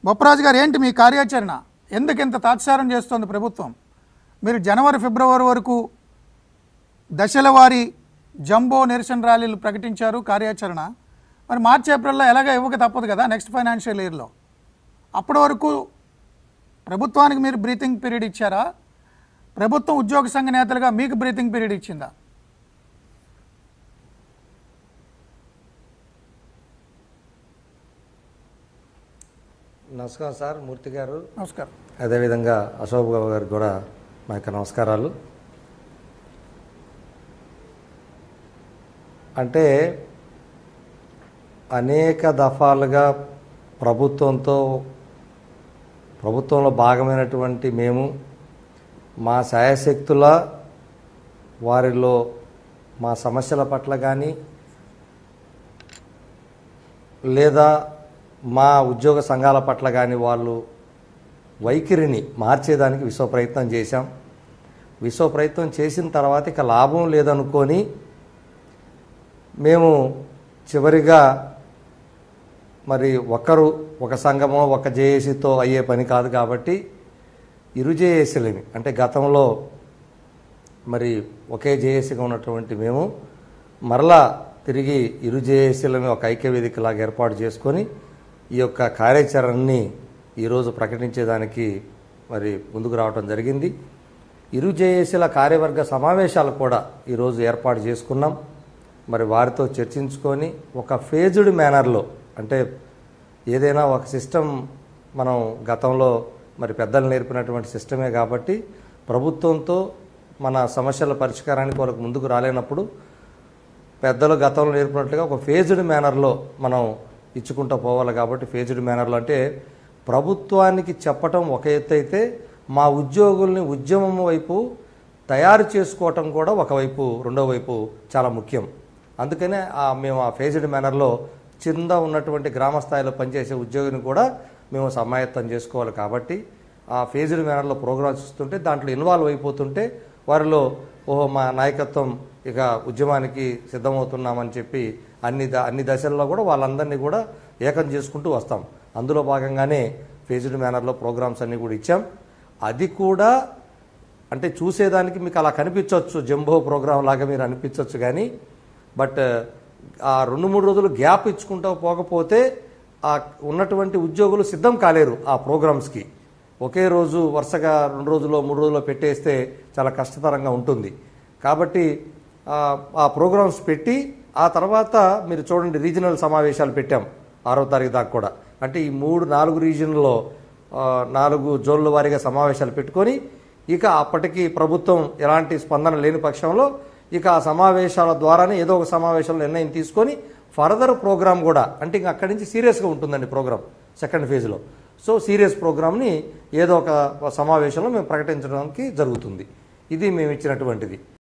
బొప్పరాజు గారు ఏంటి మీ కార్యాచరణ ఎందుకు ఇంత తాత్సారం చేస్తోంది ప్రభుత్వం మీరు జనవరి ఫిబ్రవరి వరకు దశల వారీ జంబో నిరసన ర్యాలీలు ప్రకటించారు కార్యాచరణ మరి మార్చి ఏప్రిల్లో ఎలాగ ఇవ్వక తప్పదు కదా నెక్స్ట్ ఫైనాన్షియల్ ఇయర్లో అప్పటి వరకు ప్రభుత్వానికి మీరు బ్రీతింగ్ పీరియడ్ ఇచ్చారా ప్రభుత్వం ఉద్యోగ సంఘ నేతలుగా మీకు బ్రీతింగ్ పీరియడ్ ఇచ్చిందా నమస్కారం సార్ మూర్తి గారు నమస్కారం అదేవిధంగా అశోక్ బాబు గారికి కూడా మా యొక్క నమస్కారాలు అంటే అనేక దఫాలుగా ప్రభుత్వంతో ప్రభుత్వంలో భాగమైనటువంటి మేము మా శాయశక్తుల వారిలో మా సమస్యల పట్ల కానీ లేదా మా ఉద్యోగ సంఘాల పట్ల కానీ వాళ్ళు వైఖరిని మార్చేదానికి విశ్వ ప్రయత్నం చేశాం విశ్వ ప్రయత్నం చేసిన తర్వాత ఇక లాభం లేదనుకొని మేము చివరిగా మరి ఒకరు ఒక సంఘమో ఒక జేఏసీతో అయ్యే పని కాదు కాబట్టి ఇరు జేఏసీలని అంటే గతంలో మరి ఒకే జేఏసీగా ఉన్నటువంటి మేము మరలా తిరిగి ఇరు జేఏసీలను ఒక ఐక్య వేదికలాగా ఏర్పాటు చేసుకొని ఈ యొక్క కార్యాచరణని ఈరోజు ప్రకటించేదానికి మరి ముందుకు రావడం జరిగింది ఇరు జేఏసీల కార్యవర్గ సమావేశాలు కూడా ఈరోజు ఏర్పాటు చేసుకున్నాం మరి వారితో చర్చించుకొని ఒక ఫేజ్డ్ మేనర్లో అంటే ఏదైనా ఒక సిస్టమ్ మనం గతంలో మరి పెద్దలు నేర్పినటువంటి సిస్టమే కాబట్టి ప్రభుత్వంతో మన సమస్యల పరిష్కారానికి వాళ్ళకు ముందుకు రాలేనప్పుడు పెద్దలు గతంలో నేర్పినట్లుగా ఒక ఫేజ్డ్ మేనర్లో మనం ఇచ్చుకుంటూ పోవాలి కాబట్టి ఫేజ్డ్ మేనర్లో అంటే ప్రభుత్వానికి చెప్పటం ఒక ఎత్తు అయితే మా ఉద్యోగుల్ని ఉద్యమం వైపు తయారు చేసుకోవటం కూడా ఒకవైపు రెండో వైపు చాలా ముఖ్యం అందుకనే ఆ మేము ఆ ఫేజ్డ్ మేనర్లో కింద ఉన్నటువంటి గ్రామ స్థాయిలో పనిచేసే ఉద్యోగిని కూడా మేము సమాయత్తం చేసుకోవాలి కాబట్టి ఆ ఫేజ్డ్ మేనర్లో ప్రోగ్రామ్స్ ఇస్తుంటే దాంట్లో ఇన్వాల్వ్ అయిపోతుంటే వారిలో ఓహో మా నాయకత్వం ఇక ఉద్యమానికి సిద్ధమవుతున్నామని చెప్పి అన్ని ద అన్ని దశల్లో కూడా వాళ్ళందరినీ కూడా ఏకం చేసుకుంటూ వస్తాం అందులో భాగంగానే ఫేజ్డ్ మేనర్లో ప్రోగ్రామ్స్ అన్నీ కూడా ఇచ్చాం అది కూడా అంటే చూసేదానికి మీకు అలా కనిపించవచ్చు జంబో ప్రోగ్రామ్ లాగా మీరు అనిపించవచ్చు కానీ బట్ ఆ రెండు మూడు రోజులు గ్యాప్ ఇచ్చుకుంటూ పోకపోతే ఆ ఉన్నటువంటి ఉద్యోగులు సిద్ధం కాలేరు ఆ ప్రోగ్రామ్స్కి ఒకే రోజు వరుసగా రెండు రోజుల్లో మూడు రోజుల్లో పెట్టేస్తే చాలా కష్టతరంగా ఉంటుంది కాబట్టి ఆ, ఆ ప్రోగ్రామ్స్ పెట్టి ఆ తర్వాత మీరు చూడండి రీజనల్ సమావేశాలు పెట్టాం ఆరో తారీఖు దాకా కూడా అంటే ఈ మూడు నాలుగు రీజన్లలో ఆ, నాలుగు జోన్ల వారీగా సమావేశాలు పెట్టుకొని ఇక అప్పటికి ప్రభుత్వం ఎలాంటి స్పందన లేని పక్షంలో ఇక ఆ సమావేశాల ద్వారానే ఏదో ఒక సమావేశంలో నిర్ణయం తీసుకొని ఫర్దర్ ప్రోగ్రామ్ కూడా అంటే ఇంక అక్కడి నుంచి సీరియస్గా ఉంటుందండి ప్రోగ్రామ్ సెకండ్ ఫేజ్లో సో సీరియస్ ప్రోగ్రామ్ని ఏదో ఒక సమావేశంలో మేము ప్రకటించడానికి జరుగుతుంది ఇది మేము ఇచ్చినటువంటిది